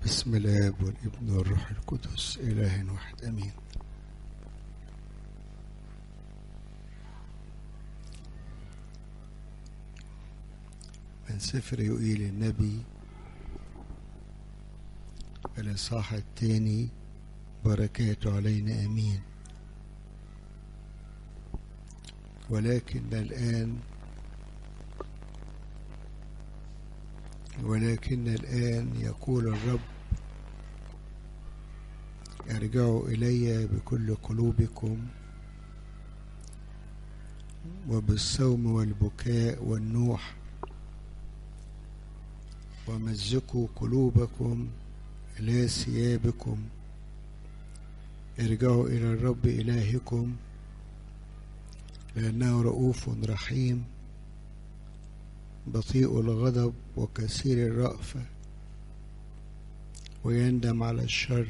بسم الاب والابن والروح القدس اله واحد امين من سفر يؤيل النبي الاصحاح الثاني بركاته علينا امين ولكن الان ولكن الآن يقول الرب ارجعوا إلي بكل قلوبكم وبالصوم والبكاء والنوح ومزقوا قلوبكم إلى ثيابكم ارجعوا إلى الرب إلهكم لأنه رؤوف رحيم بطيء الغضب وكثير الرأفة ويندم على الشر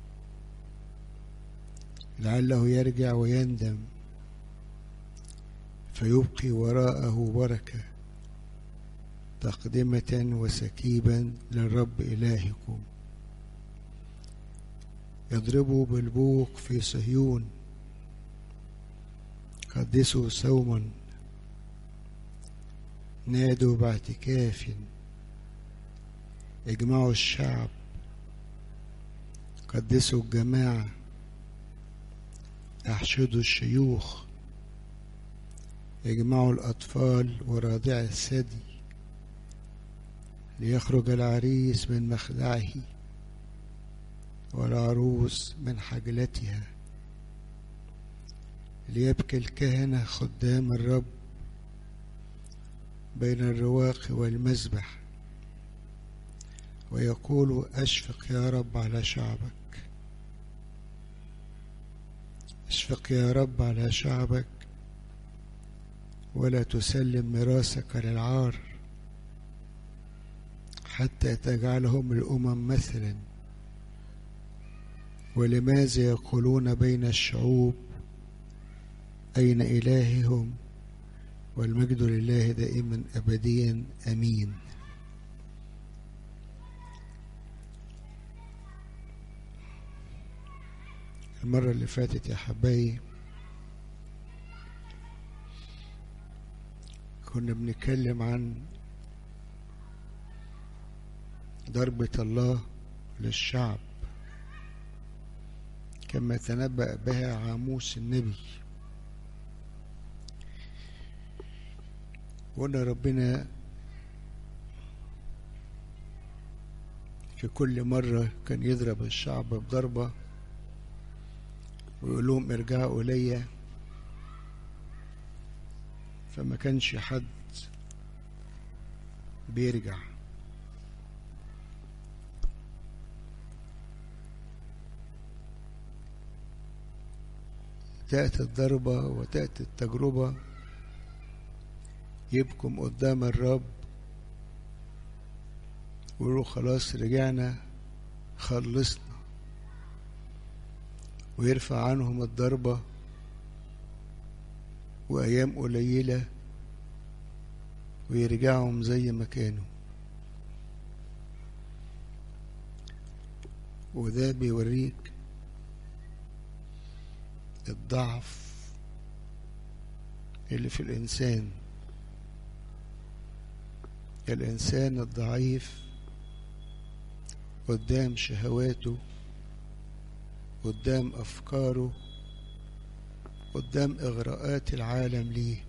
لعله يرجع ويندم فيبقي وراءه بركة تقدمة وسكيبا للرب إلهكم يضربوا بالبوق في صهيون قدسوا صوما نادوا باعتكاف اجمعوا الشعب قدسوا الجماعة احشدوا الشيوخ اجمعوا الأطفال وراضع الثدي ليخرج العريس من مخدعه والعروس من حجلتها ليبكي الكهنة خدام الرب بين الرواق والمذبح ويقول أشفق يا رب على شعبك اشفق يا رب على شعبك ولا تسلم ميراثك للعار حتى تجعلهم الأمم مثلا ولماذا يقولون بين الشعوب أين إلههم والمجد لله دائما أبديا أمين المرة اللي فاتت يا حبايبي كنا بنتكلم عن ضربة الله للشعب كما تنبأ بها عاموس النبي وقلنا ربنا في كل مرة كان يضرب الشعب بضربة ويقول لهم ارجعوا إلي فما كانش حد بيرجع تأتي الضربة وتأتي التجربة يبكم قدام الرب ويقولوا خلاص رجعنا خلصنا ويرفع عنهم الضربة وأيام قليلة ويرجعهم زي ما كانوا وده بيوريك الضعف اللي في الإنسان الإنسان الضعيف قدام شهواته قدام أفكاره قدام إغراءات العالم ليه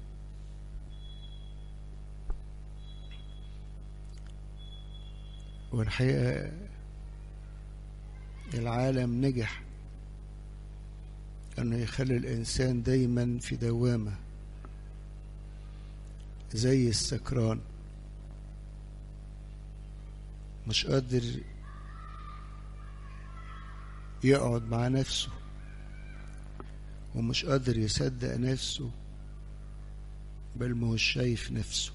والحقيقة العالم نجح أنه يخلي الإنسان دايما في دوامة زي السكران مش قادر يقعد مع نفسه ومش قادر يصدق نفسه بل ما هوش شايف نفسه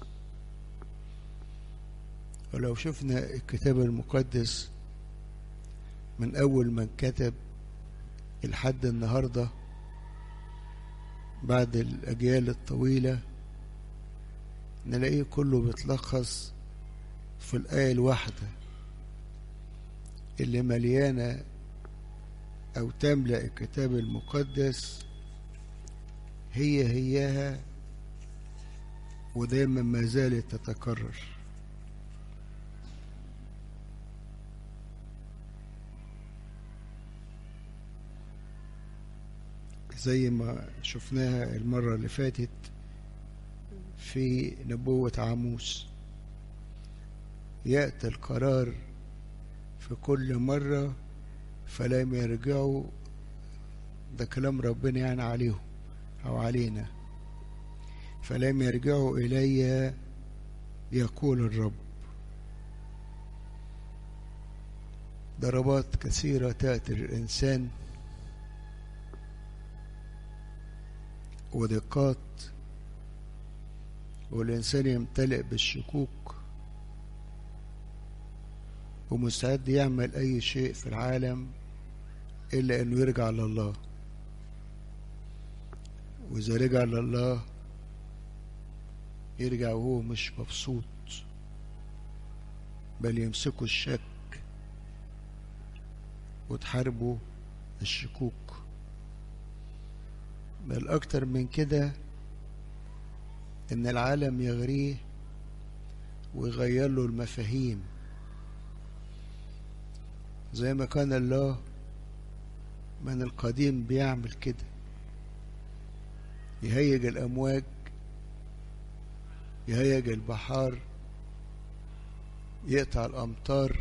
ولو شفنا الكتاب المقدس من أول من كتب لحد النهاردة بعد الأجيال الطويلة نلاقيه كله بيتلخص في الآية الواحدة اللي مليانة أو تملأ الكتاب المقدس هي هياها ودايما ما زالت تتكرر زي ما شفناها المرة اللي فاتت في نبوة عاموس يأتي القرار في كل مرة فلم يرجعوا ده كلام ربنا يعني عليهم أو علينا فلم يرجعوا إلي يقول الرب ضربات كثيرة تأتي للإنسان ودقات والإنسان يمتلئ بالشكوك ومستعد يعمل أي شيء في العالم إلا أنه يرجع لله وإذا رجع لله يرجع وهو مش مبسوط بل يمسكه الشك وتحاربه الشكوك بل أكتر من كده إن العالم يغريه ويغير له المفاهيم زي ما كان الله من القديم بيعمل كده يهيج الأمواج يهيج البحار يقطع الأمطار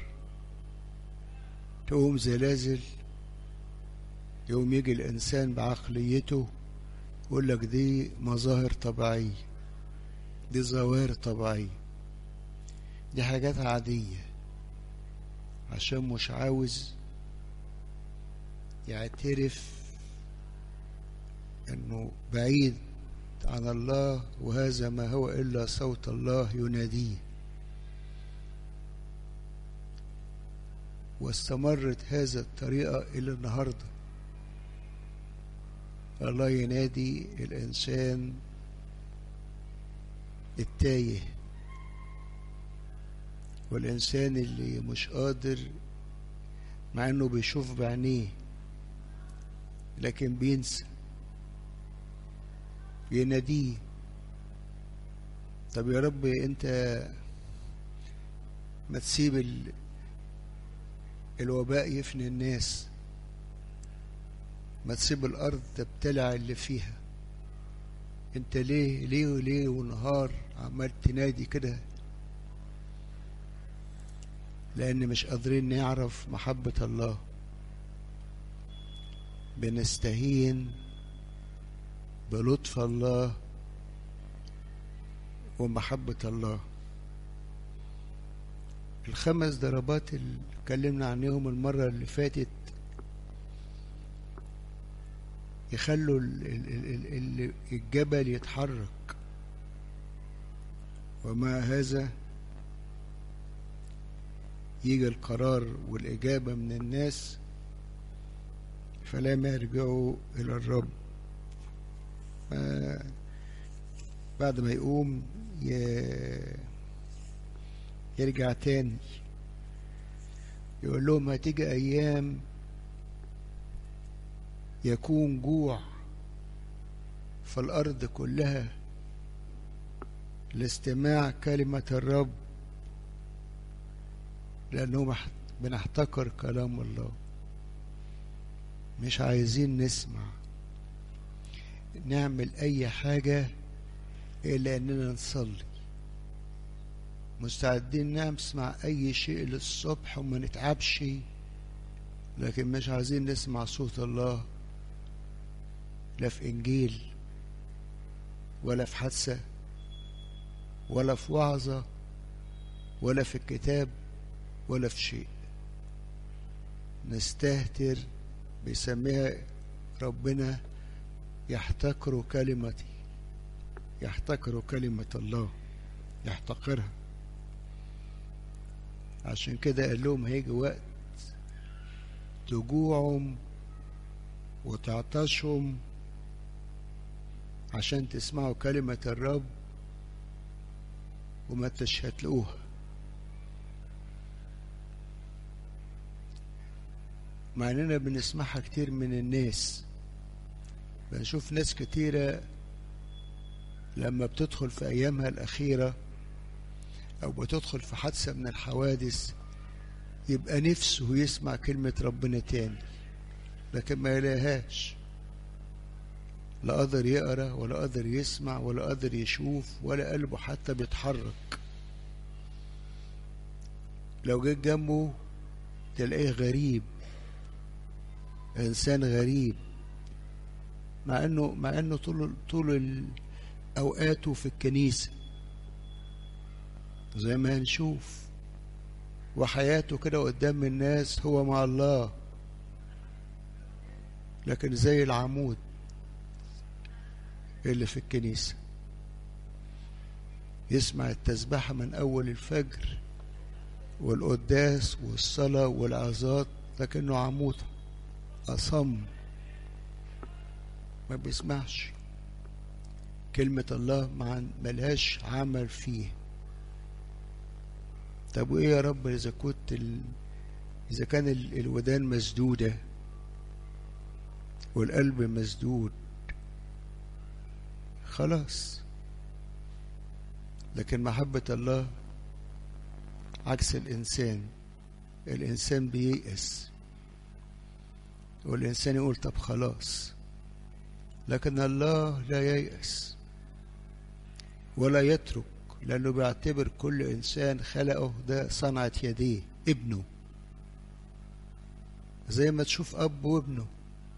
تقوم زلازل يوم يجي الإنسان بعقليته يقول لك دي مظاهر طبيعية دي ظواهر طبيعية دي حاجات عادية عشان مش عاوز يعترف انه بعيد عن الله وهذا ما هو الا صوت الله يناديه واستمرت هذا الطريقة إلى النهاردة الله ينادي الإنسان التايه والإنسان اللي مش قادر مع إنه بيشوف بعينيه لكن بينسى يناديه طب يا رب أنت ما تسيب ال... الوباء يفني الناس ما تسيب الأرض تبتلع اللي فيها انت ليه ليه وليه ونهار عمال تنادي كده لأن مش قادرين نعرف محبة الله بنستهين بلطف الله ومحبة الله الخمس ضربات اللي اتكلمنا عنهم المرة اللي فاتت يخلوا الجبل يتحرك ومع هذا يجي القرار والإجابة من الناس فلا يرجعوا إلى الرب بعد ما يقوم يرجع تاني يقول لهم هتيجي أيام يكون جوع في الأرض كلها لاستماع كلمة الرب لأنه بنحتقر كلام الله مش عايزين نسمع نعمل أي حاجة إلا أننا نصلي مستعدين نسمع أي شيء للصبح وما نتعبش لكن مش عايزين نسمع صوت الله لا في إنجيل ولا في حادثة ولا في وعظة ولا في الكتاب ولا في شيء نستهتر بيسميها ربنا يحتقر كلمتي يحتقر كلمة الله يحتقرها عشان كده قال لهم هيجي وقت تجوعهم وتعطشهم عشان تسمعوا كلمة الرب وما هتلاقوها مع اننا بنسمعها كتير من الناس بنشوف ناس كتيرة لما بتدخل في أيامها الأخيرة أو بتدخل في حادثة من الحوادث يبقى نفسه يسمع كلمة ربنا تاني لكن ما يلاقيهاش لا قادر يقرا ولا قادر يسمع ولا قادر يشوف ولا قلبه حتى بيتحرك لو جيت جنبه تلاقيه غريب انسان غريب مع انه مع انه طول طول اوقاته في الكنيسه زي ما هنشوف وحياته كده قدام الناس هو مع الله لكن زي العمود اللي في الكنيسة يسمع التسبحة من أول الفجر والقداس والصلاة والعظات لكنه عمود أصم ما بيسمعش كلمة الله ملهاش عمل فيه طب وإيه يا رب إذا كنت ال... إذا كان ال... الودان مسدودة والقلب مسدود خلاص لكن محبة الله عكس الإنسان الإنسان بييأس والإنسان يقول طب خلاص لكن الله لا ييأس ولا يترك لأنه بيعتبر كل إنسان خلقه ده صنعة يديه ابنه زي ما تشوف أب وابنه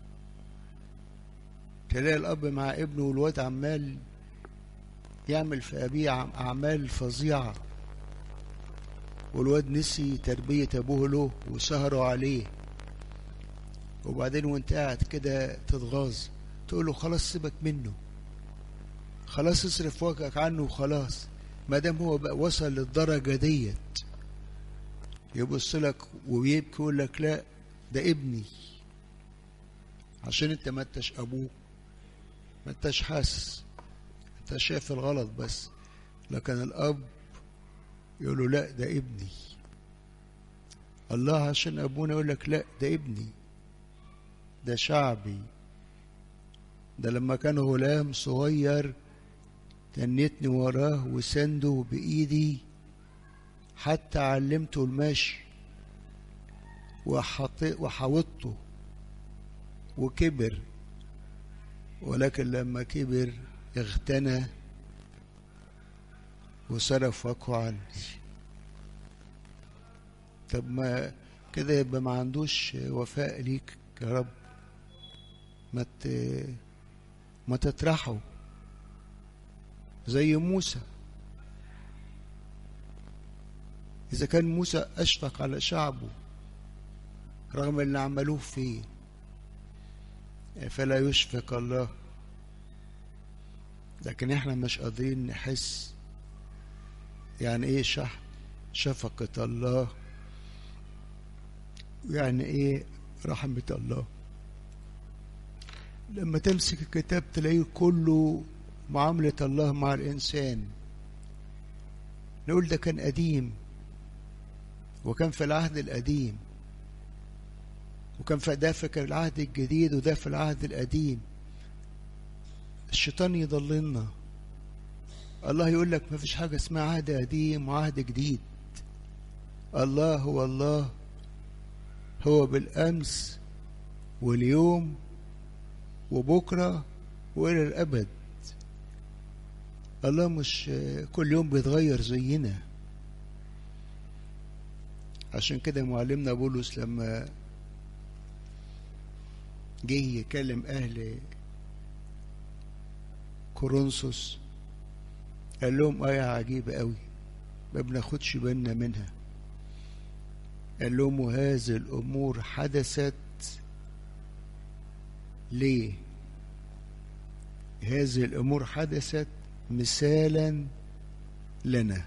تلاقي الأب مع ابنه والواد عمال يعمل في أبيه أعمال فظيعة والواد نسي تربية أبوه له وسهروا عليه وبعدين وانت قاعد كده تتغاظ تقول له خلاص سيبك منه خلاص اصرف وجهك عنه وخلاص ما دام هو بقى وصل للدرجة ديت يبص لك ويبكي يقول لك لا ده ابني عشان انت ما انتش ابوه ما انتش حاسس انت شايف الغلط بس لكن الاب يقول له لا ده ابني الله عشان ابونا يقول لك لا ده ابني ده شعبي ده لما كان غلام صغير تنيتني وراه وسنده بإيدي حتى علمته المشي وحوطته وكبر ولكن لما كبر اغتنى وصرف وجهه عني طب ما كده يبقى ما عندوش وفاء ليك يا رب ما ما تطرحه زي موسى إذا كان موسى أشفق على شعبه رغم اللي عملوه فيه فلا يشفق الله لكن احنا مش قادرين نحس يعني ايه شح شفقة الله يعني ايه رحمة الله لما تمسك الكتاب تلاقيه كله معاملة الله مع الإنسان نقول ده كان قديم وكان في العهد القديم وكان في ده في العهد الجديد وده في العهد القديم الشيطان يضللنا الله يقول لك ما فيش حاجة اسمها عهد قديم وعهد جديد الله هو الله هو بالأمس واليوم وبكرة وإلى الأبد الله مش كل يوم بيتغير زينا عشان كده معلمنا بولس لما جه يكلم أهل كورنثوس قال لهم آية عجيبة قوي ما بناخدش بالنا منها قال لهم وهذه الأمور حدثت ليه هذه الأمور حدثت مثالا لنا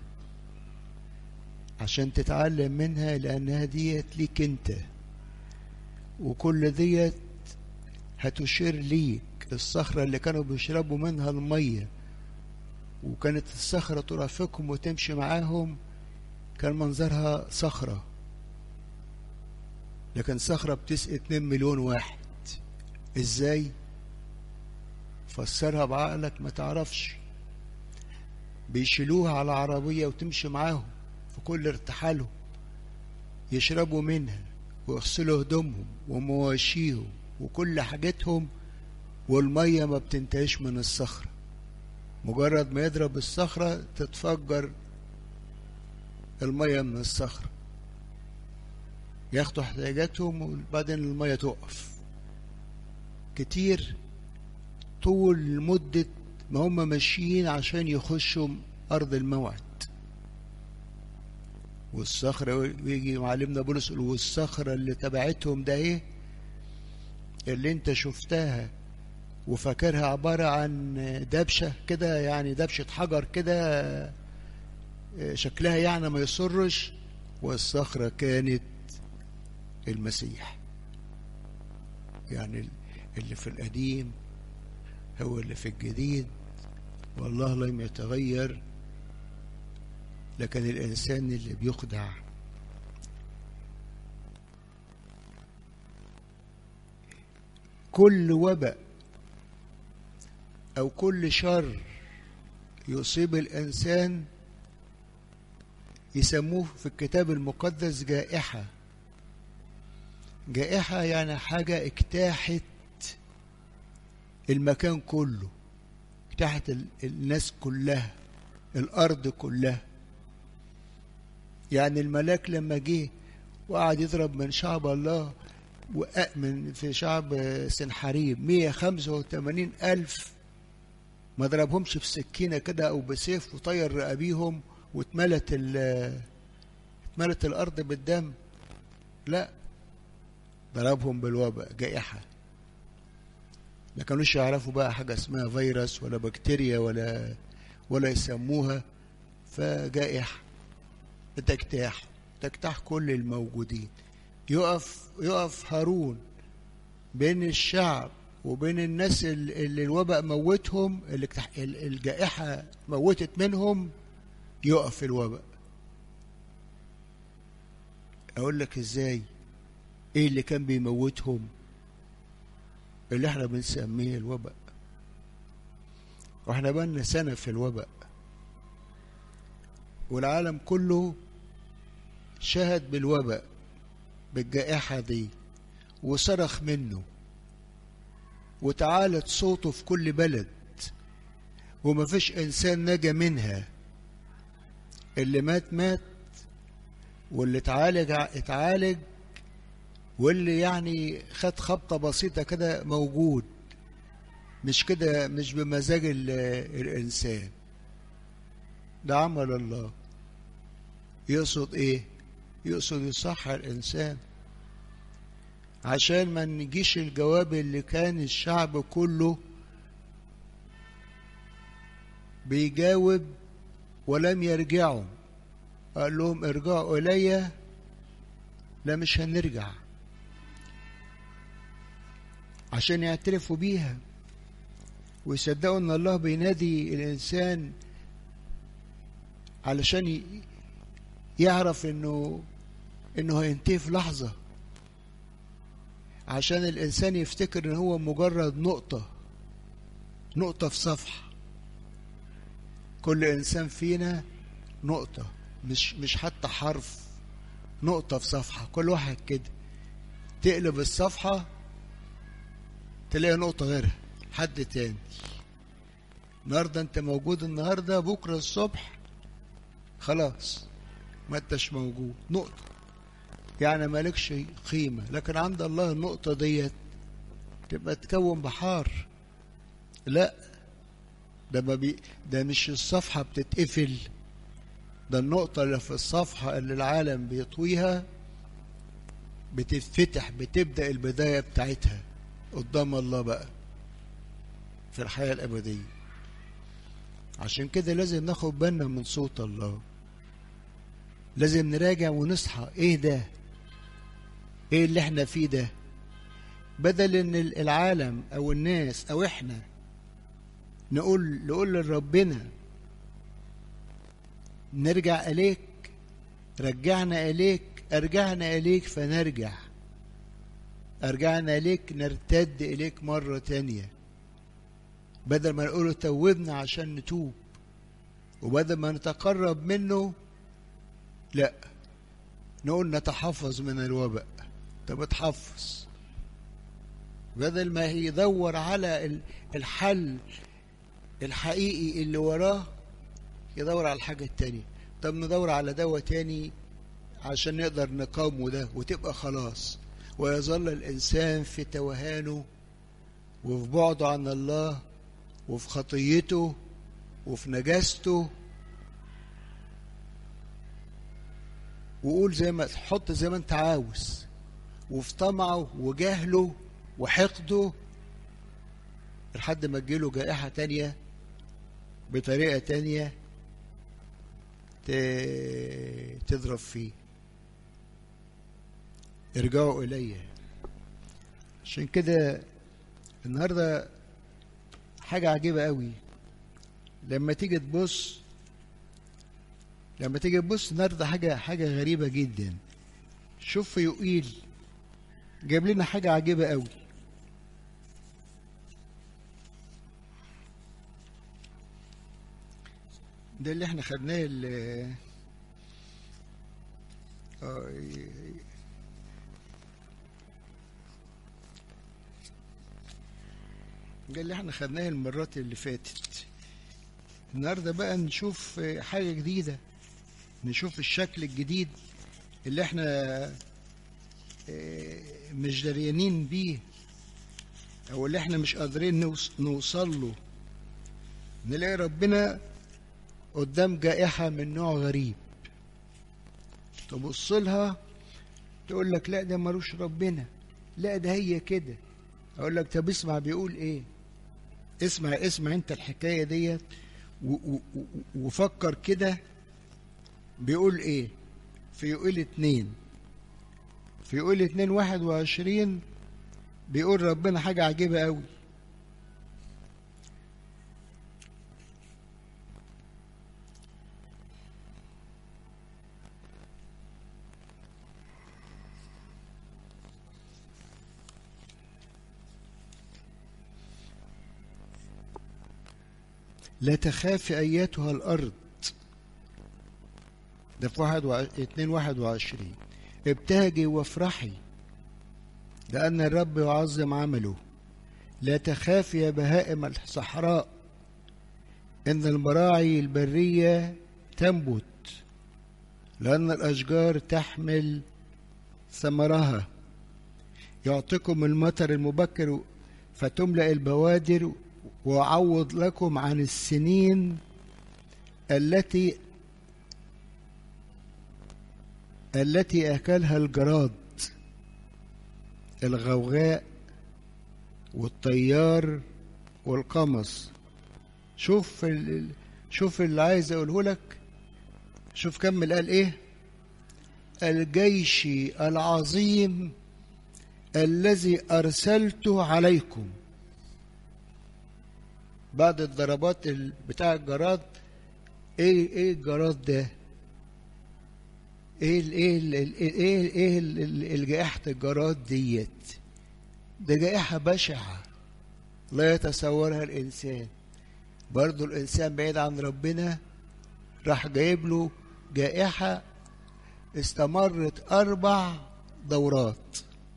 عشان تتعلم منها لأنها ديت ليك انت وكل ديت هتشير ليك الصخرة اللي كانوا بيشربوا منها المية وكانت الصخرة ترافقهم وتمشي معاهم كان منظرها صخرة لكن صخرة بتسقي 2 مليون واحد ازاي فسرها بعقلك ما تعرفش بيشيلوها على عربية وتمشي معاهم في كل ارتحالهم يشربوا منها ويغسلوا هدومهم ومواشيهم وكل حاجتهم والمية ما بتنتهيش من الصخرة مجرد ما يضرب الصخرة تتفجر المية من الصخرة ياخدوا احتياجاتهم وبعدين المية تقف كتير طول مدة ما هم ماشيين عشان يخشوا أرض الموعد والصخرة ويجي معلمنا بولس يقول والصخرة اللي تبعتهم ده ايه اللي انت شفتها وفاكرها عبارة عن دبشة كده يعني دبشة حجر كده شكلها يعني ما يسرش والصخرة كانت المسيح يعني اللي في القديم هو اللي في الجديد والله لم يتغير لكن الإنسان اللي بيخدع كل وباء أو كل شر يصيب الإنسان يسموه في الكتاب المقدس جائحة جائحة يعني حاجة اجتاحت المكان كله اجتاحت الناس كلها الأرض كلها يعني الملاك لما جه وقعد يضرب من شعب الله من في شعب سنحريب 185 ألف ما ضربهمش في سكينة كده أو بسيف وطير رقابيهم واتملت اتملت الأرض بالدم لا ضربهم بالوباء جائحة ما كانوش يعرفوا بقى حاجة اسمها فيروس ولا بكتيريا ولا ولا يسموها فجائحة تجتاح تجتاح كل الموجودين يقف يقف هارون بين الشعب وبين الناس اللي الوباء موتهم اللي الجائحة موتت منهم يقف الوباء أقول لك إزاي إيه اللي كان بيموتهم اللي احنا بنسميه الوباء واحنا بقالنا سنة في الوباء والعالم كله شهد بالوباء بالجائحة دي وصرخ منه وتعالت صوته في كل بلد وما فيش إنسان نجا منها اللي مات مات واللي اتعالج اتعالج واللي يعني خد خبطة بسيطة كده موجود مش كده مش بمزاج الإنسان ده عمل الله يقصد ايه يقصد يصح الإنسان عشان ما نجيش الجواب اللي كان الشعب كله بيجاوب ولم يرجعوا قال لهم ارجعوا إلي لا مش هنرجع عشان يعترفوا بيها ويصدقوا ان الله بينادي الانسان علشان يعرف انه انه هينتهي في لحظه عشان الانسان يفتكر ان هو مجرد نقطه نقطه في صفحه كل انسان فينا نقطه مش مش حتى حرف نقطه في صفحه كل واحد كده تقلب الصفحه تلاقي نقطة غيرها حد تاني النهاردة انت موجود النهاردة بكرة الصبح خلاص ما انتش موجود نقطة يعني مالكش قيمة لكن عند الله النقطة ديت تبقى تكون بحار لا ده ما بي ده مش الصفحة بتتقفل ده النقطة اللي في الصفحة اللي العالم بيطويها بتتفتح بتبدأ البداية بتاعتها قدام الله بقى في الحياة الأبدية عشان كده لازم ناخد بالنا من صوت الله لازم نراجع ونصحى ايه ده ايه اللي احنا فيه ده بدل ان العالم او الناس او احنا نقول نقول لربنا نرجع اليك رجعنا اليك ارجعنا اليك فنرجع أرجعنا إليك نرتد إليك مرة تانية بدل ما نقول توبنا عشان نتوب وبدل ما نتقرب منه لا نقول نتحفظ من الوباء طب اتحفظ بدل ما يدور على الحل الحقيقي اللي وراه يدور على الحاجة التانية طب ندور على دواء تاني عشان نقدر نقاومه ده وتبقى خلاص ويظل الإنسان في توهانه وفي بعده عن الله وفي خطيته وفي نجاسته وقول زي ما تحط زي ما انت عاوز وفي طمعه وجهله وحقده لحد ما تجيله جائحة تانية بطريقة تانية تضرب فيه ارجعوا إلي عشان كده النهاردة حاجة عجيبة قوي لما تيجي تبص لما تيجي تبص النهارده حاجة حاجة غريبة جدا شوف يقيل جاب لنا حاجة عجيبة قوي ده اللي احنا خدناه ال ده اللي احنا خدناه المرات اللي فاتت النهارده بقى نشوف حاجة جديدة نشوف الشكل الجديد اللي احنا مش دريانين بيه او اللي احنا مش قادرين نوصل له نلاقي ربنا قدام جائحة من نوع غريب تبص لها تقول لك لا ده ملوش ربنا لا ده هي كده اقول لك طب اسمع بيقول ايه اسمع اسمع انت الحكايه ديت وفكر كده بيقول ايه في يقول اتنين في يقول اتنين واحد وعشرين بيقول ربنا حاجة عجيبة قوي لا تخافي أياتها الأرض ده في واحد و... اتنين واحد وعشرين ابتهجي وافرحي لأن الرب يعظم عمله لا تخافي يا بهائم الصحراء إن المراعي البرية تنبت لأن الأشجار تحمل ثمرها يعطيكم المطر المبكر فتملأ البوادر وأعوض لكم عن السنين التي التي أكلها الجراد الغوغاء والطيار والقمص شوف ال... شوف اللي عايز اقوله لك شوف كمل قال ايه الجيش العظيم الذي ارسلته عليكم بعد الضربات بتاع الجراد ايه ايه الجراد ده ايه ال ايه ال ايه ايه الجائحة الجراد ديت ده جائحة بشعة لا يتصورها الإنسان برضو الإنسان بعيد عن ربنا راح جايب له جائحة استمرت أربع دورات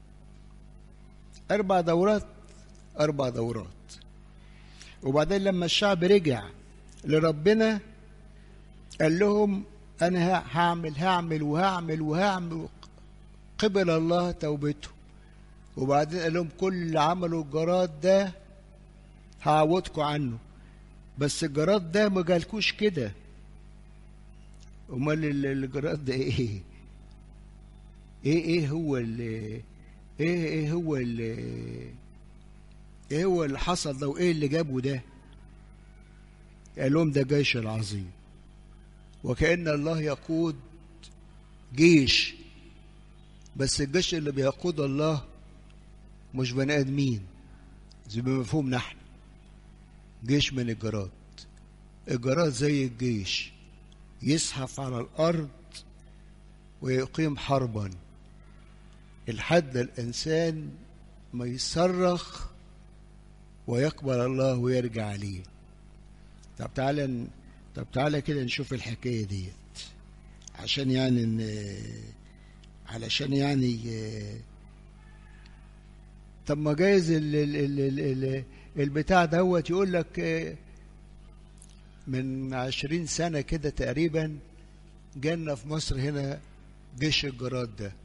أربع دورات أربع دورات وبعدين لما الشعب رجع لربنا قال لهم أنا هعمل هعمل وهعمل وهعمل قبل الله توبته وبعدين قال لهم كل اللي عملوا الجراد ده هعوضكم عنه بس الجراد ده ما جالكوش كده امال الجراد ده ايه ايه ايه هو اللي ايه ايه هو اللي ايه هو اللي حصل ده وايه اللي جابه ده قال لهم ده جيش العظيم وكأن الله يقود جيش بس الجيش اللي بيقود الله مش بني ادمين زي ما مفهوم نحن جيش من الجراد الجراد زي الجيش يزحف على الارض ويقيم حربا الحد الانسان ما يصرخ ويقبل الله ويرجع عليه طب تعالى ن- طب تعالى كده نشوف الحكايه ديت عشان يعني ن... علشان يعني آه، طب ما جايز ال... ال... ال... ال... ال... البتاع دوت يقول لك آه، من عشرين سنة كده تقريبا جالنا في مصر هنا جيش الجراد ده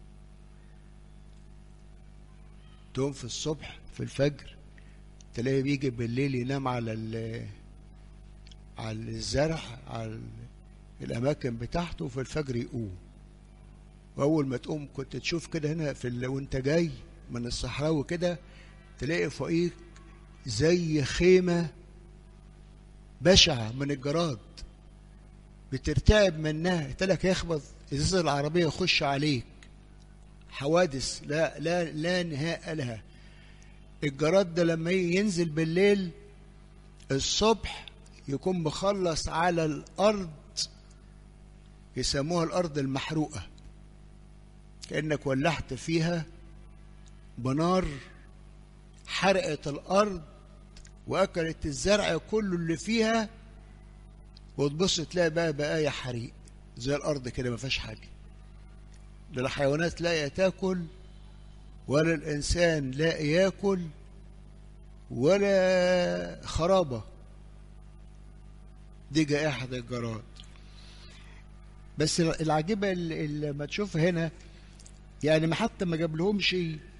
تقوم في الصبح في الفجر تلاقيه بيجي بالليل ينام على ال على الزرع على ال- الأماكن بتاعته وفي الفجر يقوم وأول ما تقوم كنت تشوف كده هنا في ال... وأنت جاي من الصحراوي كده تلاقي فوقيك زي خيمة بشعة من الجراد بترتعب منها تلك يخبط ازاز العربية يخش عليك حوادث لا لا لا نهاء لها الجراد ده لما ينزل بالليل الصبح يكون مخلص على الأرض يسموها الأرض المحروقة كأنك ولحت فيها بنار حرقت الأرض وأكلت الزرع كله اللي فيها وتبص تلاقي بقى بقايا حريق زي الأرض كده ما فيهاش حاجة لا الحيوانات لاقية تاكل ولا الإنسان لاقي ياكل ولا خرابة دي جائحة الجراد بس العجيبة اللي اللي لما تشوف هنا يعني ما حتى ما جابلهمش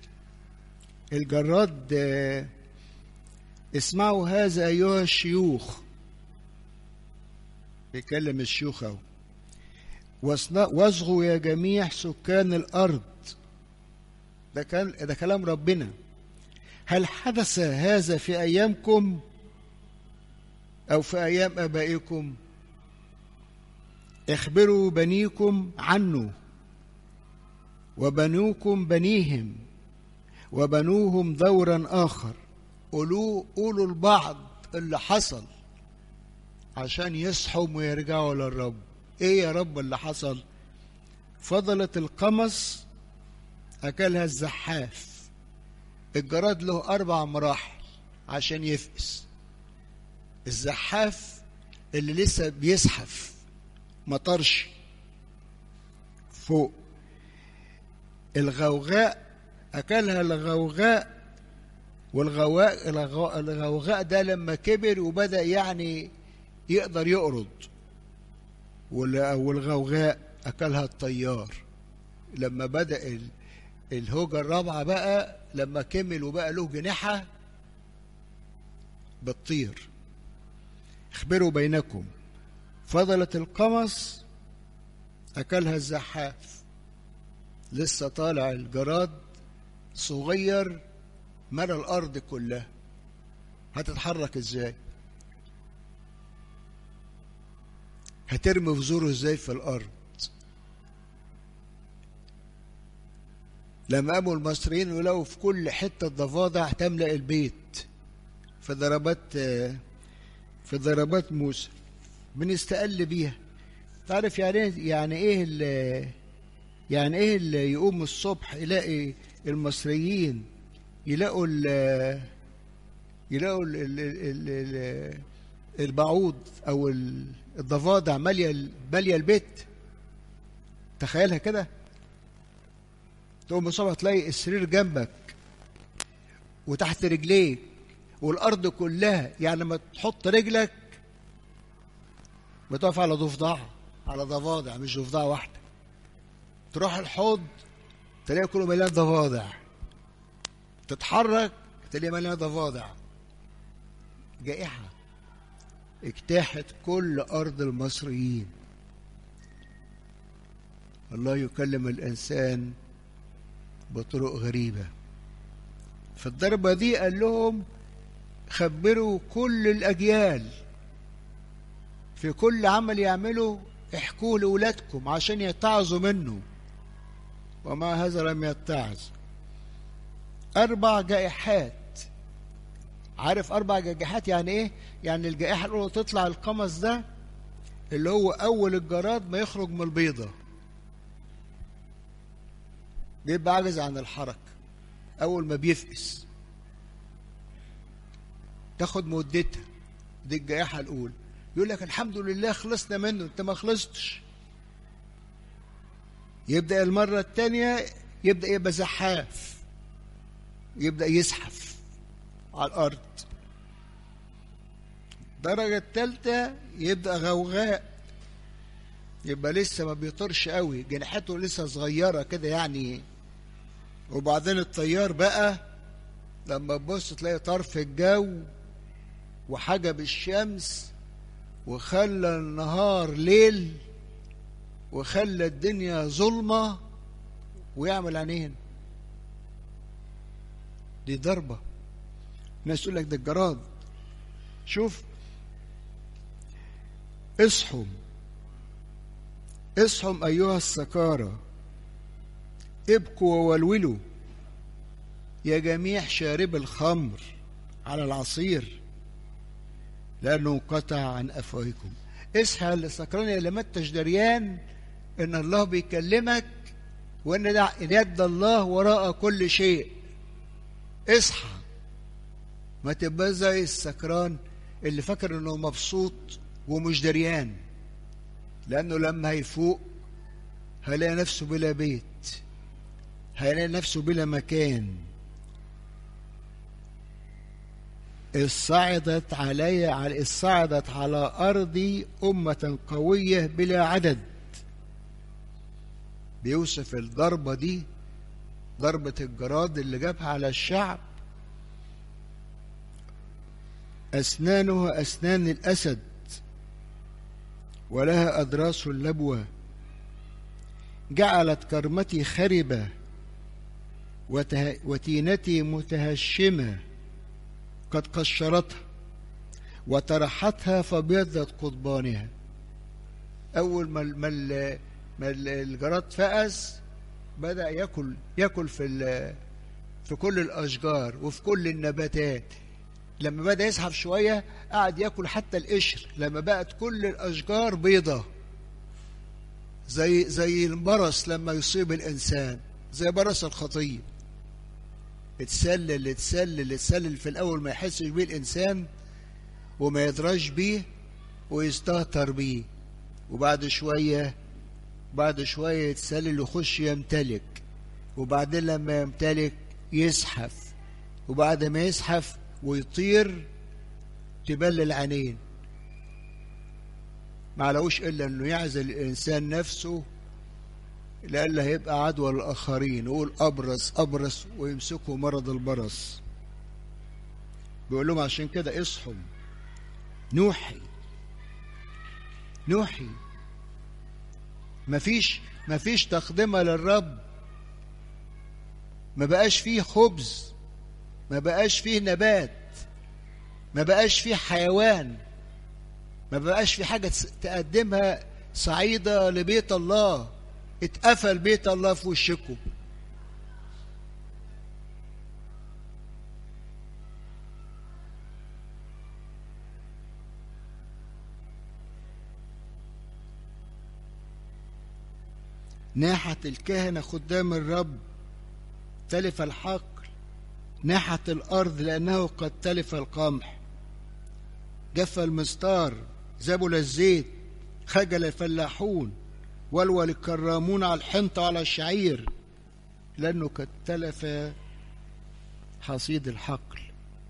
الجراد آه، اسمعوا هذا أيها الشيوخ بيكلم الشيوخ اهو واصن- واصغوا يا جميع سكان الأرض ده كان ده كلام ربنا هل حدث هذا في أيامكم أو في أيام آبائكم اخبروا بنيكم عنه وبنوكم بنيهم وبنوهم دورا آخر قولوا قولوا البعض اللي حصل عشان يصحوا ويرجعوا للرب ايه يا رب اللي حصل فضلت القمص اكلها الزحاف الجراد له اربع مراحل عشان يفقس الزحاف اللي لسه بيزحف مطرش فوق الغوغاء اكلها الغوغاء والغواء الغو- الغوغاء ده لما كبر وبدا يعني يقدر يقرض وال- والغوغاء اكلها الطيار لما بدا ال- الهوجه الرابعه بقى لما كمل وبقى له جناحه بتطير اخبروا بينكم فضلت القمص اكلها الزحاف لسه طالع الجراد صغير ملا الارض كلها هتتحرك ازاي هترمي بذوره ازاي في الارض لما قاموا المصريين ولقوا في كل حته ضفادع تملا البيت في ضربات في ضربات موسى بنستقل بيها تعرف يعني ايه يعني ايه اللي يعني ايه اللي يقوم الصبح يلاقي المصريين يلاقوا ال يلاقوا ال ال ال ال البعوض او ال- الضفادع ماليه ال- ماليه البيت تخيلها كده تقوم الصبح تلاقي السرير جنبك وتحت رجليك والارض كلها يعني لما تحط رجلك بتقف على ضفدع على ضفادع مش ضفدعه واحده تروح الحوض تلاقي كله مليان ضفادع تتحرك تلاقي مليان ضفادع جائحة اجتاحت كل أرض المصريين الله يكلم الإنسان بطرق غريبة في الضربة دي قال لهم خبروا كل الأجيال في كل عمل يعمله احكوه لأولادكم عشان يتعظوا منه وما هذا لم يتعظ أربع جائحات عارف أربع جائحات يعني إيه؟ يعني الجائحة الأولى تطلع القمص ده اللي هو أول الجراد ما يخرج من البيضة بيبقى عاجز عن الحركة أول ما بيفقس تاخد مدتها دي الجائحة الأولى يقول لك الحمد لله خلصنا منه أنت ما خلصتش يبدأ المرة الثانية يبدأ يبقى زحاف يبدأ يزحف على الأرض الدرجة الثالثة يبدأ غوغاء يبقى لسه ما بيطرش قوي جناحاته لسه صغيرة كده يعني وبعدين الطيار بقى لما تبص تلاقي طرف الجو وحجب الشمس وخلى النهار ليل وخلى الدنيا ظلمة ويعمل عينين دي ضربة الناس تقول لك ده الجراد شوف اصحوا اصحوا أيها السكارى ابكوا وولولوا يا جميع شارب الخمر على العصير لأنه انقطع عن أفواهكم اصحى للسكران اللي ما انتش دريان ان الله بيكلمك وان ده يد الله وراء كل شيء اصحى ما تبقى زي السكران اللي فاكر انه مبسوط ومش دريان لانه لما هيفوق هيلاقي نفسه بلا بيت هيلاقي نفسه بلا مكان اصعدت علي اصعدت على ارضي امه قويه بلا عدد بيوصف الضربه دي ضربه الجراد اللي جابها على الشعب اسنانها اسنان الاسد ولها أدراس اللبوة جعلت كرمتي خربة وته... وتينتي متهشمة قد قشرتها وطرحتها فبيضت قضبانها أول ما ما ما الجراد فأس بدأ ياكل ياكل في في كل الأشجار وفي كل النباتات لما بدأ يزحف شوية قعد ياكل حتى القشر لما بقت كل الأشجار بيضة زي زي البرص لما يصيب الإنسان زي برص الخطية اتسلل اتسلل اتسلل في الأول ما يحسش بيه الإنسان وما يدرج بيه ويستهتر بيه وبعد شوية بعد شوية يتسلل ويخش يمتلك وبعدين لما يمتلك يزحف وبعد ما يزحف ويطير تبل العينين ما علوش الا انه يعزل الانسان نفسه لألا هيبقى عدوى للآخرين يقول أبرص أبرص ويمسكوا مرض البرص بيقول لهم عشان كده اصحوا نوحي نوحي مفيش مفيش تقدمة للرب ما بقاش فيه خبز ما بقاش فيه نبات ما بقاش فيه حيوان ما بقاش في حاجة تقدمها صعيدة لبيت الله اتقفل بيت الله في وشكم ناحت الكهنة خدام الرب تلف الحقل ناحت الأرض لأنه قد تلف القمح جف المستار زبل الزيت خجل الفلاحون ولول الكرامون على الحنطة وعلى الشعير لأنه قد تلف حصيد الحقل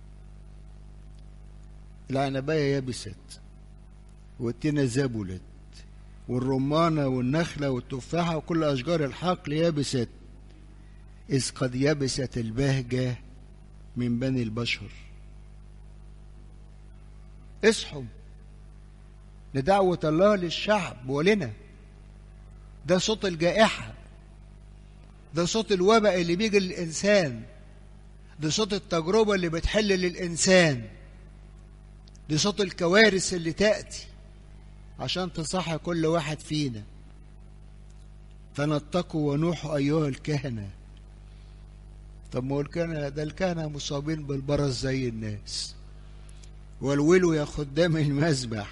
العنباية يبست والتينة زبلت والرمانة والنخلة والتفاحة وكل أشجار الحقل يبست إذ قد يبست البهجة من بني البشر اصحوا لدعوة الله للشعب ولنا ده صوت الجائحة ده صوت الوباء اللي بيجي للإنسان ده صوت التجربة اللي بتحل للإنسان ده صوت الكوارث اللي تأتي عشان تصحي كل واحد فينا فنتقوا ونوحوا أيها الكهنة طب ما هو الكهنة ده الكهنة مصابين بالبرص زي الناس والولوا يا خدام المذبح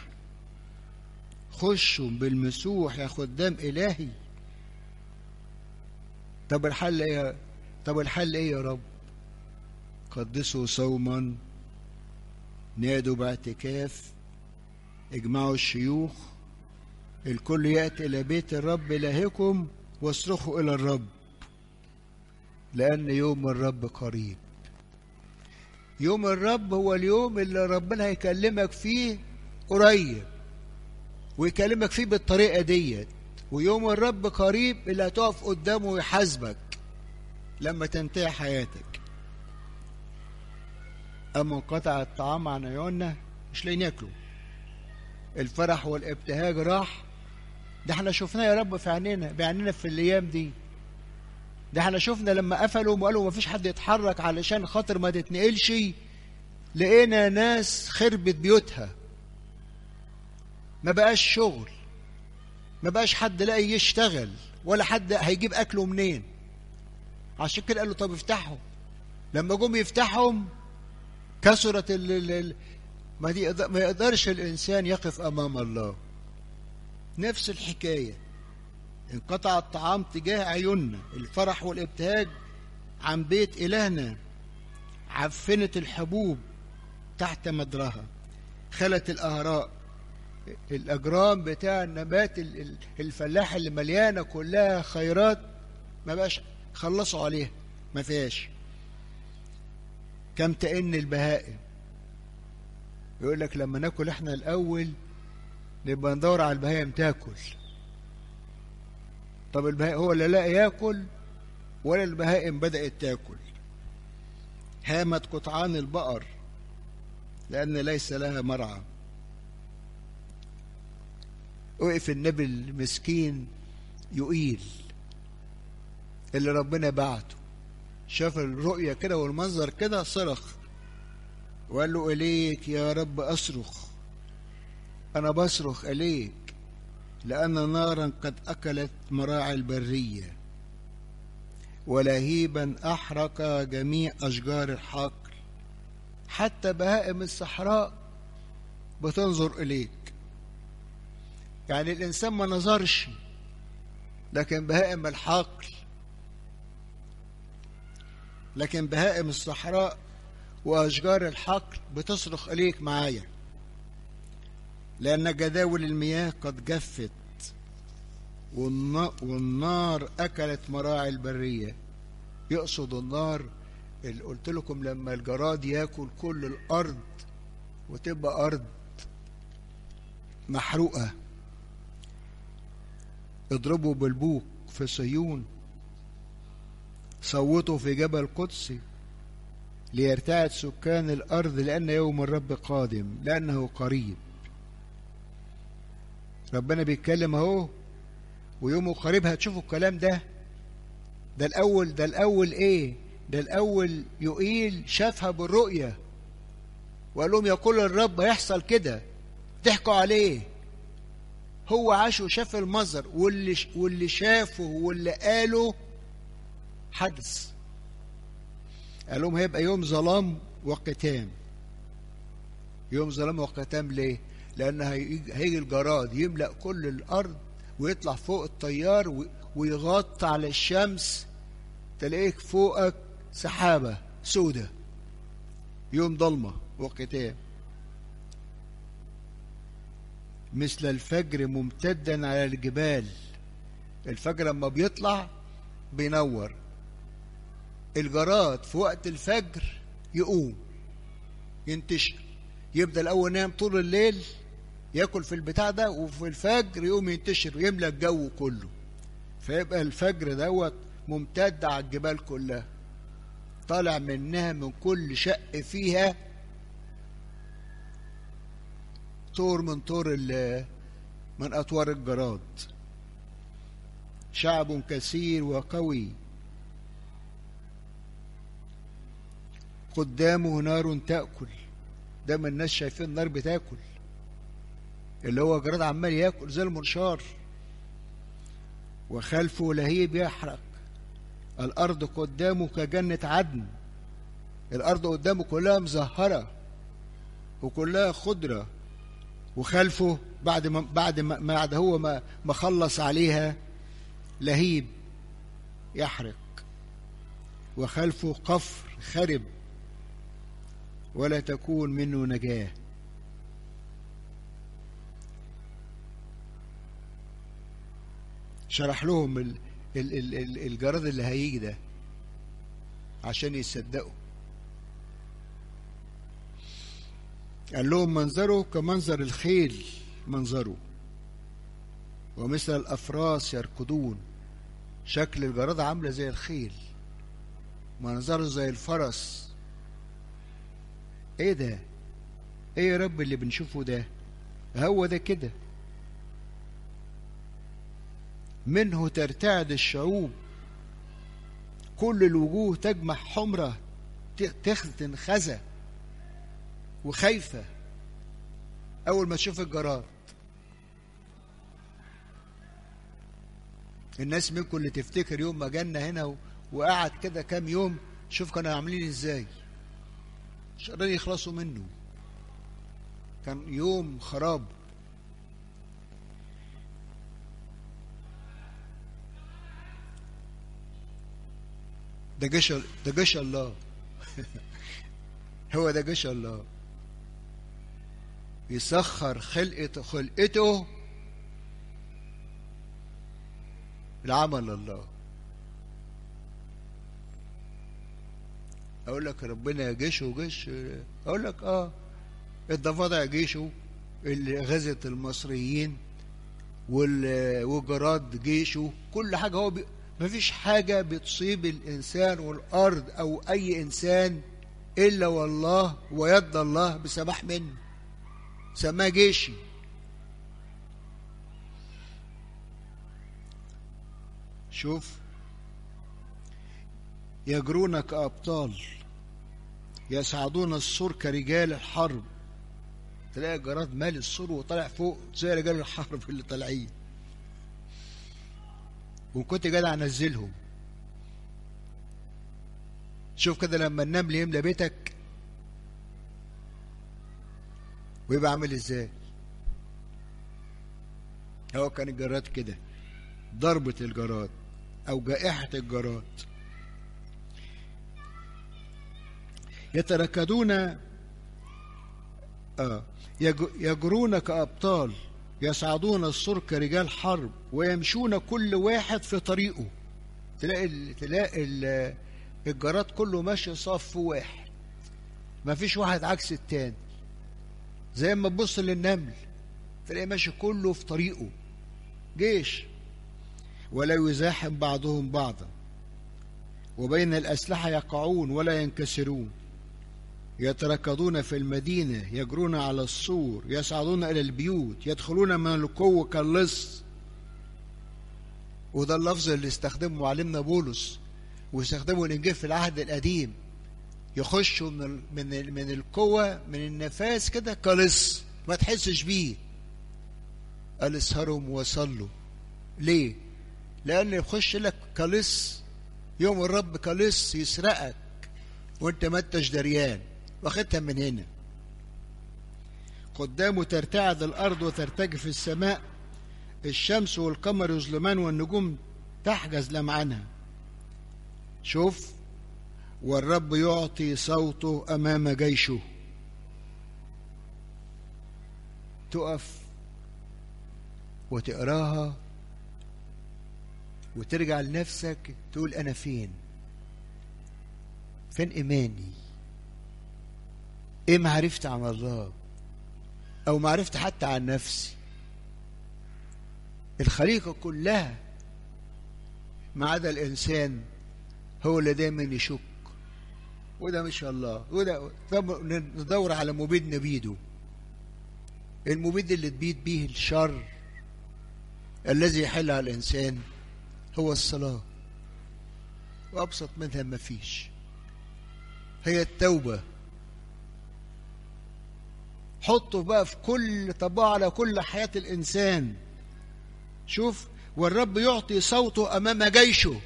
خشوا بالمسوح يا خدام إلهي طب الحل إيه طب الحل إيه يا رب قدسوا صوما نادوا باعتكاف اجمعوا الشيوخ الكل يأتي إلى بيت الرب إلهكم واصرخوا إلى الرب لأن يوم الرب قريب يوم الرب هو اليوم اللي ربنا هيكلمك فيه قريب ويكلمك فيه بالطريقة ديت ويوم الرب قريب اللي هتقف قدامه ويحاسبك لما تنتهي حياتك أما انقطع الطعام عن عيوننا مش لاقيين ياكلوا الفرح والابتهاج راح ده احنا شفناه يا رب في عينينا بعينينا في الايام دي ده احنا شفنا لما قفلوا وقالوا ما فيش حد يتحرك علشان خاطر ما تتنقلش لقينا ناس خربت بيوتها ما بقاش شغل ما بقاش حد لاقي يشتغل ولا حد هيجيب اكله منين عشان كده قالوا طب افتحوا لما جم يفتحهم كسرت ال ال ما, دي ما يقدرش الانسان يقف امام الله نفس الحكايه انقطع الطعام تجاه عيوننا الفرح والابتهاج عن بيت إلهنا عفنت الحبوب تحت مدرها خلت الأهراء الأجرام بتاع النبات الفلاح اللي مليانة كلها خيرات ما بقاش خلصوا عليها ما فيهاش كم تئن البهائم يقول لك لما ناكل احنا الأول نبقى ندور على البهائم تاكل طب البهائم هو اللي لا ياكل ولا البهائم بدأت تاكل هامت قطعان البقر لأن ليس لها مرعى وقف النبي المسكين يقيل اللي ربنا بعته شاف الرؤية كده والمنظر كده صرخ وقال له إليك يا رب أصرخ أنا بصرخ إليك لأن نارا قد أكلت مراعي البرية ولهيبا أحرق جميع أشجار الحقل حتى بهائم الصحراء بتنظر إليك يعني الإنسان ما نظرش لكن بهائم الحقل لكن بهائم الصحراء وأشجار الحقل بتصرخ إليك معايا لأن جداول المياه قد جفت والنار أكلت مراعي البرية يقصد النار اللي قلت لكم لما الجراد ياكل كل الأرض وتبقى أرض محروقة اضربوا بالبوق في صيون صوتوا في جبل قدسي ليرتعد سكان الأرض لأن يوم الرب قادم لأنه قريب ربنا بيتكلم اهو ويومه قريب هتشوفوا الكلام ده ده الأول ده الأول إيه ده الأول يقيل شافها بالرؤية وقال لهم يقول الرب هيحصل كده ضحكوا عليه هو عاش وشاف المنظر واللي واللي شافه واللي قاله حدث قال لهم هيبقى يوم ظلام وقتام يوم ظلام وقتام ليه؟ لأن هيجي الجراد يملأ كل الأرض ويطلع فوق الطيار ويغطي على الشمس تلاقيك فوقك سحابة سودة يوم ضلمة وقتام مثل الفجر ممتدا على الجبال الفجر لما بيطلع بينور الجراد في وقت الفجر يقوم ينتشر يبدأ الأول نام طول الليل ياكل في البتاع ده وفي الفجر يقوم ينتشر ويملى الجو كله فيبقى الفجر دوت ممتد على الجبال كلها طالع منها من كل شق فيها طور من طور من أطوار الجراد شعب كثير وقوي قدامه نار تأكل ده ما الناس شايفين النار بتاكل اللي هو جراد عمال ياكل زي المنشار وخلفه لهيب يحرق الأرض قدامه كجنة عدن الأرض قدامه كلها مزهرة وكلها خضرة وخلفه بعد ما بعد ما بعد هو ما ما خلص عليها لهيب يحرق وخلفه قفر خرب ولا تكون منه نجاه شرح لهم ال ال ال ال الجراد اللي هيجي ده عشان يصدقوا قال لهم منظره كمنظر الخيل منظره ومثل الأفراس يركضون شكل الجرادة عاملة زي الخيل منظره زي الفرس ايه ده ايه يا رب اللي بنشوفه ده هو ده كده منه ترتعد الشعوب كل الوجوه تجمع حمرة تختن خزة وخايفة أول ما تشوف الجراد الناس منكم اللي تفتكر يوم ما جالنا هنا وقعد كده كام يوم شوف كانوا عاملين ازاي مش قادرين يخلصوا منه كان يوم خراب ده جيش ده جيش الله هو ده جيش الله يسخر خلقة خلقته لعمل الله اقول لك ربنا جيشه جيش اقول لك اه الضفادع جيشه اللي غزت المصريين والجراد جيشه كل حاجه هو بي مفيش حاجه بتصيب الانسان والارض او اي انسان الا والله ويد الله بسماح منه سماه جيشي شوف يجرون كأبطال يسعدون السور كرجال الحرب تلاقي جراد مال السور وطالع فوق زي رجال الحرب اللي طالعين وكنت جدع انزلهم شوف كده لما النمل يملى بيتك ويبقى عامل ازاي هو كان الجراد كده ضربة الجراد او جائحة الجراد يتركضون آه يجرون كأبطال يصعدون السور كرجال حرب ويمشون كل واحد في طريقه تلاقي تلاقي الجراد كله ماشي صف واحد ما فيش واحد عكس التاني زي ما تبص للنمل تلاقي ماشي كله في طريقه جيش ولا يزاحم بعضهم بعضا وبين الأسلحة يقعون ولا ينكسرون يتركضون في المدينة يجرون على السور يصعدون إلى البيوت يدخلون من القوة كاللص وده اللفظ اللي استخدمه معلمنا بولس واستخدمه الإنجيل في العهد القديم يخشوا من ال من ال من القوة من النفاس كده كلص ما تحسش بيه قال اسهروا وصلوا ليه؟ لأن يخش لك كلص يوم الرب كلص يسرقك وانت ما انتش دريان واخدها من هنا قدامه ترتعد الأرض وترتجف السماء الشمس والقمر يظلمان والنجوم تحجز لمعنها شوف والرب يعطي صوته أمام جيشه تقف وتقراها وترجع لنفسك تقول أنا فين فين إيماني إيه معرفتي عن الله أو معرفتي حتى عن نفسي الخليقة كلها ما عدا الإنسان هو اللي دايما يشك وده مش الله وده ندور على مبيد نبيده المبيد اللي تبيد به الشر الذي يحل على الإنسان هو الصلاة وأبسط منها ما فيش هي التوبة حطه بقى في كل طباع على كل حياة الإنسان شوف والرب يعطي صوته أمام جيشه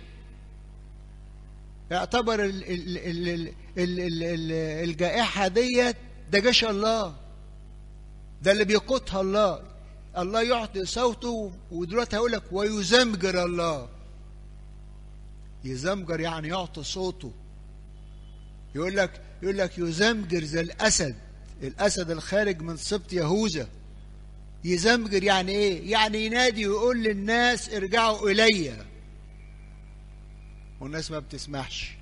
يعتبر ال ال ال ال ال ال ال الجائحة ديت ده جيش الله ده اللي بيقودها الله الله يعطي صوته ودلوقتي هقول لك ويزمجر الله يزمجر يعني يعطي صوته يقول لك يقول لك يزمجر زي الأسد الأسد الخارج من سبط يهوذا يزمجر يعني إيه؟ يعني ينادي ويقول للناس ارجعوا إلي والناس ما بتسمعش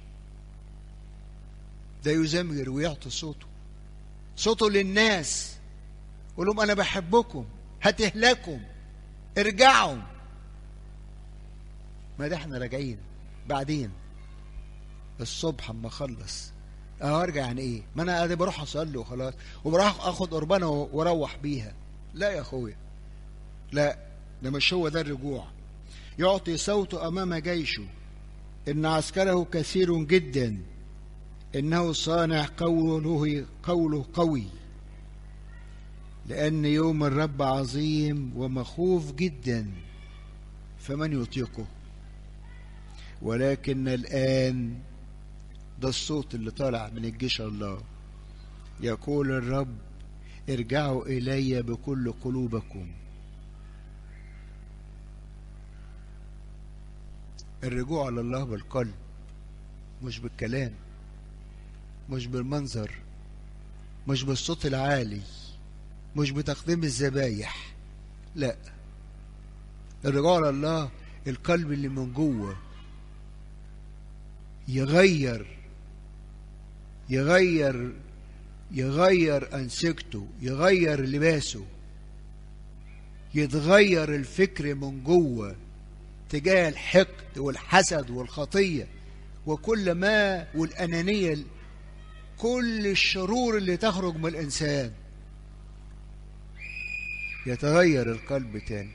ده يزمجر ويعطي صوته صوته للناس يقول لهم أنا بحبكم هتهلكم ارجعوا ما ده احنا راجعين بعدين الصبح اما اخلص اه ارجع يعني ايه ما انا ادي بروح اصلي وخلاص وبروح اخد قربانه واروح بيها لا يا اخويا لا ده مش هو ده الرجوع يعطي صوته امام جيشه ان عسكره كثير جدا انه صانع قوله قوله قوي لان يوم الرب عظيم ومخوف جدا فمن يطيقه ولكن الان ده الصوت اللي طالع من الجيش الله يقول الرب ارجعوا الي بكل قلوبكم الرجوع لله بالقلب مش بالكلام مش بالمنظر مش بالصوت العالي مش بتقديم الذبايح لا الرجوع لله القلب اللي من جوه يغير يغير يغير أنسجته يغير لباسه يتغير الفكر من جوه تجاه الحقد والحسد والخطية وكل ما والأنانية كل الشرور اللي تخرج من الإنسان يتغير القلب تاني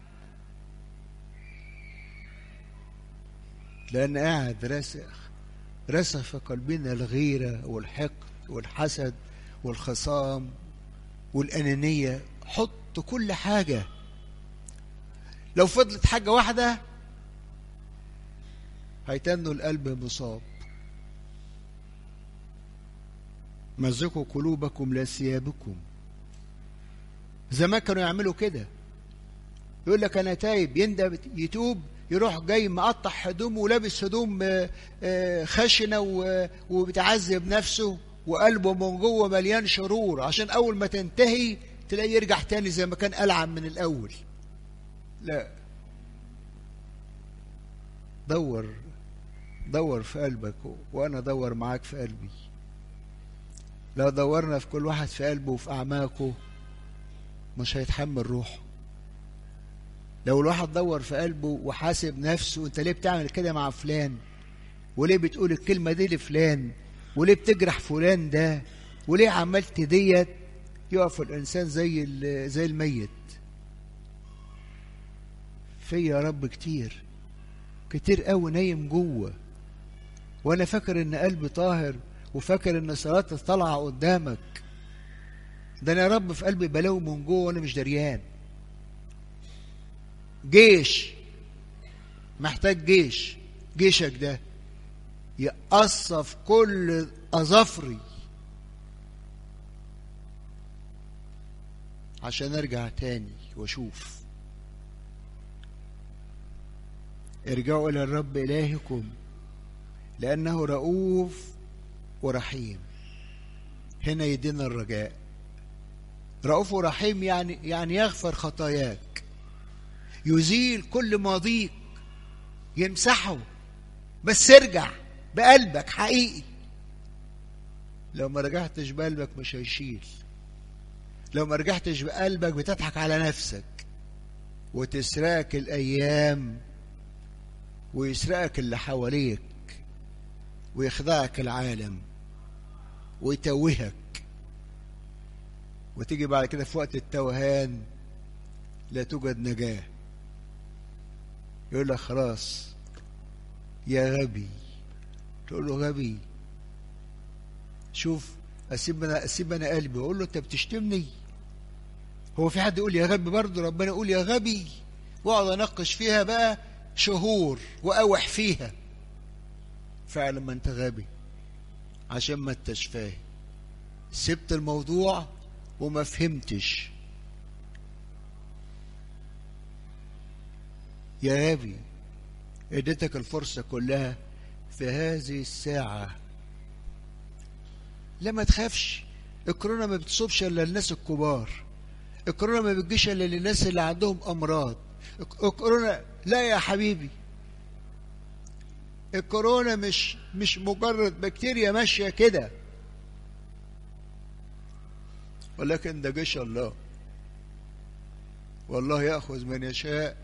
لأن قاعد راسخ رسخ في قلبنا الغيرة والحقد والحسد والخصام والأنانية حط كل حاجة لو فضلت حاجة واحدة هيتنوا القلب مصاب مزقوا قلوبكم لا ثيابكم زمان كانوا يعملوا كده يقول لك انا تايب يندم يتوب يروح جاي مقطع هدومه ولابس هدوم خشنه وبتعذب نفسه وقلبه من جوه مليان شرور عشان اول ما تنتهي تلاقيه يرجع تاني زي ما كان ألعن من الاول لا دور دور في قلبك وانا ادور معاك في قلبي لو دورنا في كل واحد في قلبه وفي اعماقه مش هيتحمل روحه لو الواحد دور في قلبه وحاسب نفسه انت ليه بتعمل كده مع فلان وليه بتقول الكلمة دي لفلان وليه بتجرح فلان ده وليه عملت ديت يقف الانسان زي زي الميت في يا رب كتير كتير قوي نايم جوه وانا فاكر ان قلبي طاهر وفاكر ان صلاتي طالعه قدامك ده انا يا رب في قلبي بلاوي من جوه وانا مش دريان جيش محتاج جيش جيشك ده يقصف كل أظافري عشان ارجع تاني واشوف ارجعوا الى الرب الهكم لانه رؤوف ورحيم هنا يدينا الرجاء رؤوف ورحيم يعني يعني يغفر خطاياك يزيل كل ماضيك يمسحه بس ارجع بقلبك حقيقي لو ما رجعتش بقلبك مش هيشيل لو ما رجعتش بقلبك بتضحك على نفسك وتسرقك الايام ويسرقك اللي حواليك ويخدعك العالم ويتوهك وتيجي بعد كده في وقت التوهان لا توجد نجاه يقول لك خلاص يا غبي تقول له غبي شوف اسيب انا اسيب انا قلبي واقول له انت بتشتمني هو في حد يقول يا غبي برضه ربنا يقول يا غبي واقعد اناقش فيها بقى شهور واوح فيها فعلا ما انت غبي عشان ما انتش فاهم سبت الموضوع وما فهمتش يا غبي اديتك الفرصة كلها في هذه الساعة لا ما تخافش الكورونا ما بتصيبش الا الناس الكبار الكورونا ما بتجيش الا للناس اللي عندهم امراض الكورونا لا يا حبيبي الكورونا مش مش مجرد بكتيريا ماشيه كده ولكن ده جيش الله والله ياخذ من يشاء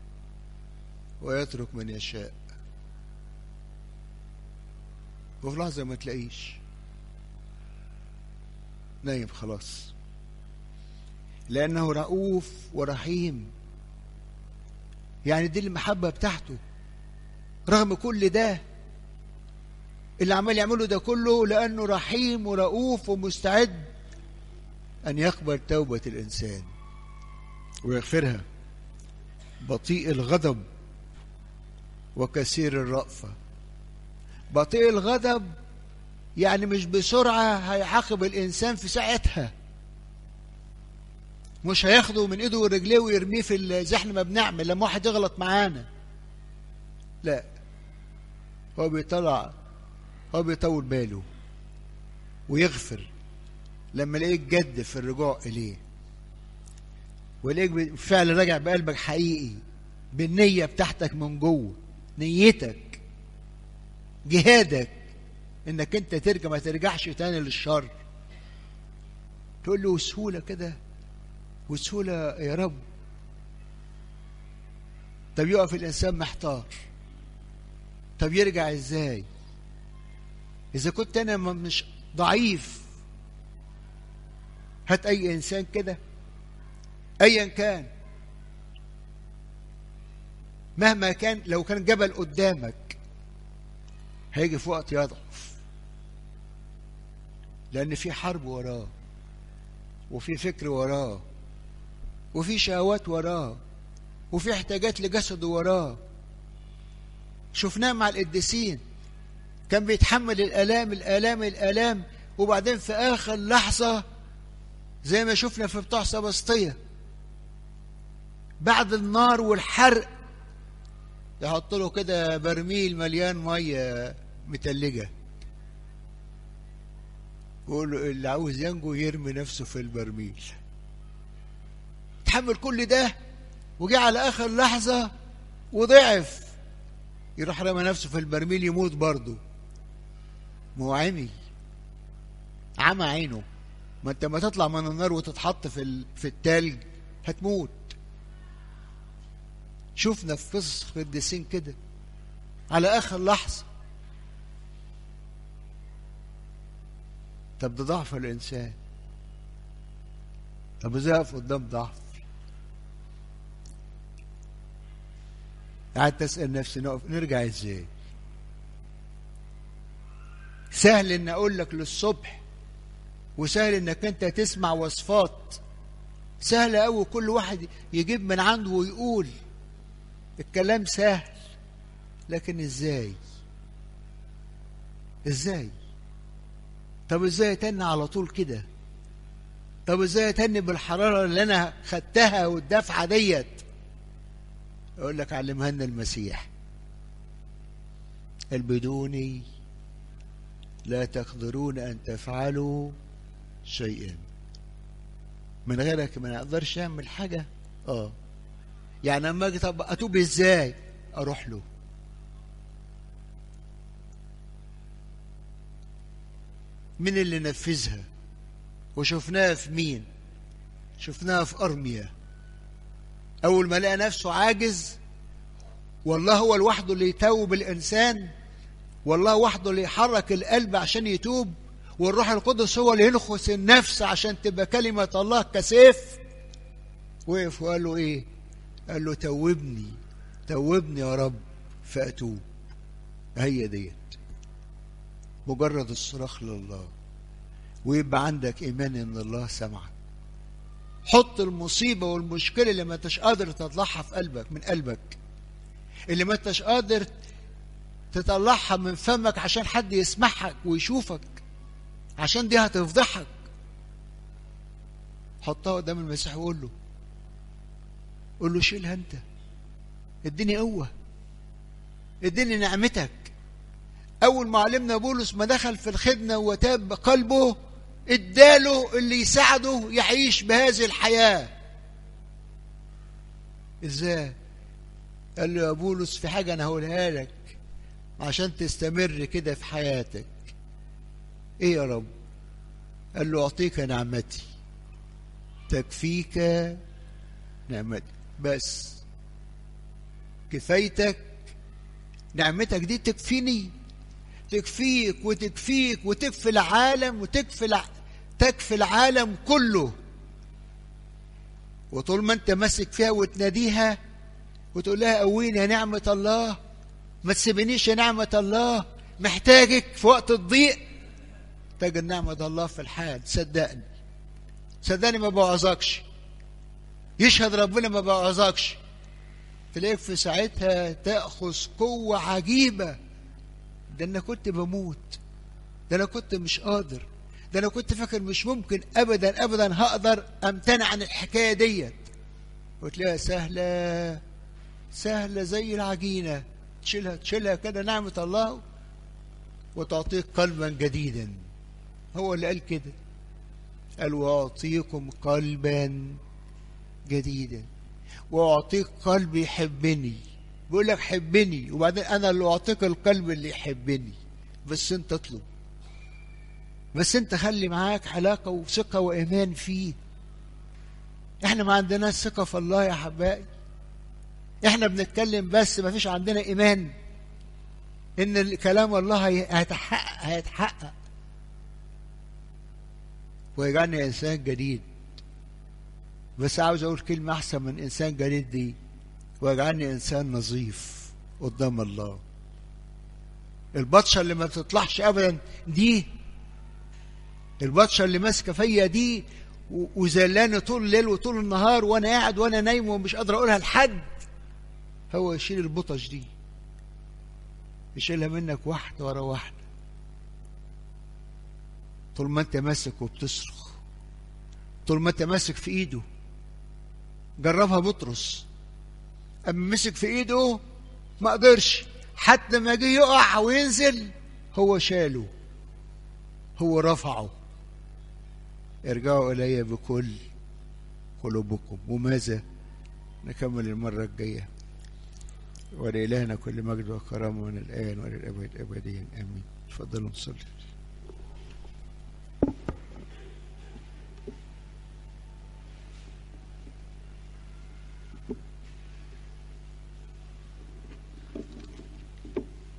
ويترك من يشاء وفي لحظه ما تلاقيش نايم خلاص لأنه رؤوف ورحيم يعني دي المحبة بتاعته رغم كل ده اللي عمال يعمله ده كله لأنه رحيم ورؤوف ومستعد أن يقبل توبة الإنسان ويغفرها بطيء الغضب وكثير الرأفة بطيء الغضب يعني مش بسرعة هيعاقب الإنسان في ساعتها مش هياخده من ايده ورجليه ويرميه في زي احنا ما بنعمل لما واحد يغلط معانا لا هو بيطلع هو بيطول باله ويغفر لما يلاقيك جد في الرجوع اليه ويلاقيك فعلا راجع بقلبك حقيقي بالنية بتاعتك من جوه نيتك جهادك انك انت ترجع ما ترجعش تاني للشر تقول له سهولة كده وسهولة يا رب طب يقف الإنسان محتار طب يرجع إزاي إذا كنت أنا مش ضعيف هات أي إنسان كده أيا كان مهما كان لو كان جبل قدامك هيجي في وقت يضعف لأن في حرب وراه وفي فكر وراه وفي شهوات وراه وفي احتياجات لجسده وراه شفناه مع القديسين كان بيتحمل الآلام الآلام الآلام وبعدين في آخر لحظة زي ما شفنا في بتوع سبسطية بعد النار والحرق يحط له كده برميل مليان مية متلجة ويقول له اللي عاوز ينجو يرمي نفسه في البرميل تحمل كل ده وجه على اخر لحظه وضعف يروح رمى نفسه في البرميل يموت برضه ما هو عمي عمى عينه ما انت ما تطلع من النار وتتحط في في التلج هتموت شفنا في قصص قديسين كده على اخر لحظه طب ده ضعف الانسان طب ازاي اقف قدام ضعف قعدت اسال نفسي نقف نرجع ازاي سهل ان اقول لك للصبح وسهل انك انت تسمع وصفات سهل قوي كل واحد يجيب من عنده ويقول الكلام سهل لكن ازاي ازاي طب ازاي اتني على طول كده طب ازاي اتني بالحراره اللي انا خدتها والدفعه ديت اقول لك علمها لنا المسيح البدوني لا تقدرون ان تفعلوا شيئا من غيرك ما نقدرش اعمل حاجه اه يعني لما اجي طب اتوب ازاي اروح له مين اللي نفذها وشفناها في مين شفناها في ارميا اول ما لقى نفسه عاجز والله هو لوحده اللي يتوب الانسان والله وحده اللي يحرك القلب عشان يتوب والروح القدس هو اللي ينخس النفس عشان تبقى كلمة الله كسيف وقف وقال له ايه قال له توبني توبني يا رب فأتوب هي ديت مجرد الصراخ لله ويبقى عندك ايمان ان الله سمعك حط المصيبة والمشكلة اللي ما انتش قادر تطلعها في قلبك من قلبك اللي ما انتش قادر تطلعها من فمك عشان حد يسمعك ويشوفك عشان دي هتفضحك حطها قدام المسيح وقول له قول له شيلها انت اديني قوة اديني نعمتك أول ما علمنا بولس ما دخل في الخدمة وتاب قلبه اداله اللي يساعده يعيش بهذه الحياة ازاي قال له يا بولس في حاجة أنا هقولها لك عشان تستمر كده في حياتك ايه يا رب قال له أعطيك نعمتي تكفيك نعمتي بس كفايتك نعمتك دي تكفيني تكفيك وتكفيك وتكفي العالم وتكفي الع... تكفي العالم كله وطول ما انت ماسك فيها وتناديها وتقول لها قويني يا نعمة الله ما تسيبنيش يا نعمة الله محتاجك في وقت الضيق تجد نعمة الله في الحال صدقني صدقني ما بوعظكش يشهد ربنا ما بوعظكش تلاقيك في ساعتها تأخذ قوة عجيبة ده أنا كنت بموت ده أنا كنت مش قادر ده أنا كنت فاكر مش ممكن أبدا أبدا هقدر أمتنع عن الحكاية ديت وتلاقيها سهلة سهلة زي العجينة تشيلها تشيلها كده نعمة الله وتعطيك قلبا جديدا هو اللي قال كده قال وأعطيكم قلبا جديدا وأعطيك قلب يحبني بيقول لك حبني وبعدين أنا اللي أعطيك القلب اللي يحبني بس أنت اطلب بس أنت خلي معاك علاقة وثقة وإيمان فيه احنا ما عندناش ثقة في الله يا حبائي احنا بنتكلم بس ما فيش عندنا إيمان إن كلام الله هيتحقق هيتحقق ويجعلني إنسان جديد بس عاوز أقول كلمة أحسن من إنسان جديد دي ويجعلني إنسان نظيف قدام الله البطشة اللي ما بتطلعش أبدا دي البطشة اللي ماسكة فيا دي وزلاني طول الليل وطول النهار وأنا قاعد وأنا نايم ومش قادر أقولها لحد هو يشيل البطش دي يشيلها منك واحدة ورا واحدة طول ما انت ماسك وبتصرخ طول ما انت ماسك في ايده جربها بطرس اما مسك في ايده ما قدرش حتى ما جه يقع وينزل هو شاله هو رفعه ارجعوا الي بكل قلوبكم وماذا نكمل المره الجايه ولإلهنا كل مجد وكرامه من الآن وللأبد أبديا آمين تفضلوا نصلي